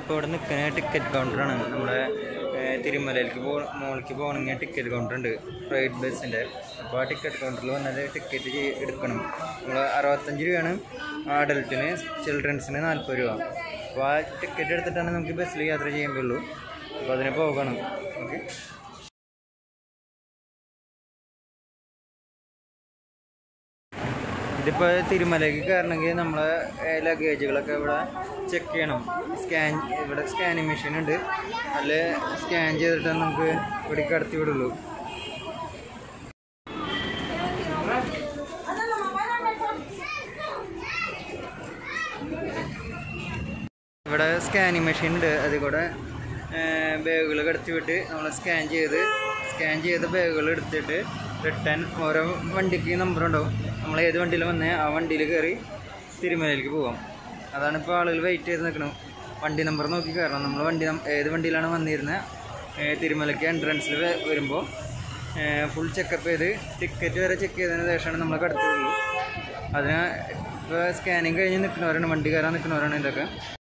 നമ്മളിപ്പോൾ ഇവിടെ നിൽക്കുന്ന ടിക്കറ്റ് കൗണ്ടറാണ് നമ്മുടെ ഏഹ്, തിരുമലയിലേക്ക് പോ മുകളിലേക്ക് പോകണമെങ്കിൽ ടിക്കറ്റ് കൗണ്ടർ ഉണ്ട് പ്രൈവറ്റ് ബസ്സിൻ്റെ അപ്പോൾ ആ ടിക്കറ്റ് കൗണ്ടറിൽ വന്നത് ടിക്കറ്റ് ചെയ്- എടുക്കണം നമ്മൾ അറുപത്തഞ്ച് രൂപയാണ് അഡൽട്ടിന് ചിൽഡ്രൻസിന് നാൽപ്പത് രൂപ അപ്പോൾ ആ ടിക്കറ്റ് എടുത്തിട്ടാണ് നമുക്ക് ബസ്സിൽ യാത്ര ചെയ്യാൻ പറ്റുള്ളൂ അപ്പോൾ അതിന് പോകണം ഓക്കെ ഇതിപ്പോൾ തിരുമലയ്ക്ക് കയറണമെങ്കിൽ നമ്മളെ ലഗേജുകളൊക്കെ ഇവിടെ ചെക്ക് ചെയ്യണം സ്കാൻ ഇവിടെ സ്കാനിങ് മെഷീൻ ഉണ്ട് അതിൽ സ്കാൻ ചെയ്തിട്ട് നമുക്ക് ഇവിടേക്ക് കടത്തി വിടുള്ളൂ ഇവിടെ സ്കാനിങ് മെഷീൻ ഉണ്ട് അതിൽ കൂടെ ബാഗുകൾ കടത്തി വിട്ട് നമ്മൾ സ്കാൻ ചെയ്ത് സ്കാൻ ചെയ്ത ബാഗുകൾ എടുത്തിട്ട് റിട്ടേൺ ഓരോ വണ്ടിക്ക് നമ്പർ ഉണ്ടാവും നമ്മൾ ഏത് വണ്ടിയിൽ വന്നേ ആ വണ്ടിയിൽ കയറി തിരുമലയിലേക്ക് പോവാം അതാണ് ഇപ്പോൾ ആളുകൾ വെയിറ്റ് ചെയ്ത് നിൽക്കണം വണ്ടി നമ്പർ നോക്കി കയറണം നമ്മൾ വണ്ടി നം- ഏത് വണ്ടിയിലാണ് വന്നിരുന്നത് ഏഹ് തിരുമലയ്ക്ക് എൻട്രൻസിൽ വരുമ്പോൾ ഫുൾ ചെക്കപ്പ് ചെയ്ത് ടിക്കറ്റ് വരെ ചെക്ക് ചെയ്തതിന് ശേഷമാണ് നമ്മൾ കടത്തുള്ളൂ അതിന് ഇപ്പോൾ സ്കാനിങ് കഴിഞ്ഞ് നിൽക്കുന്നവരാണ് വണ്ടി കയറാൻ നിൽക്കുന്നവരാണ് ഇതൊക്കെ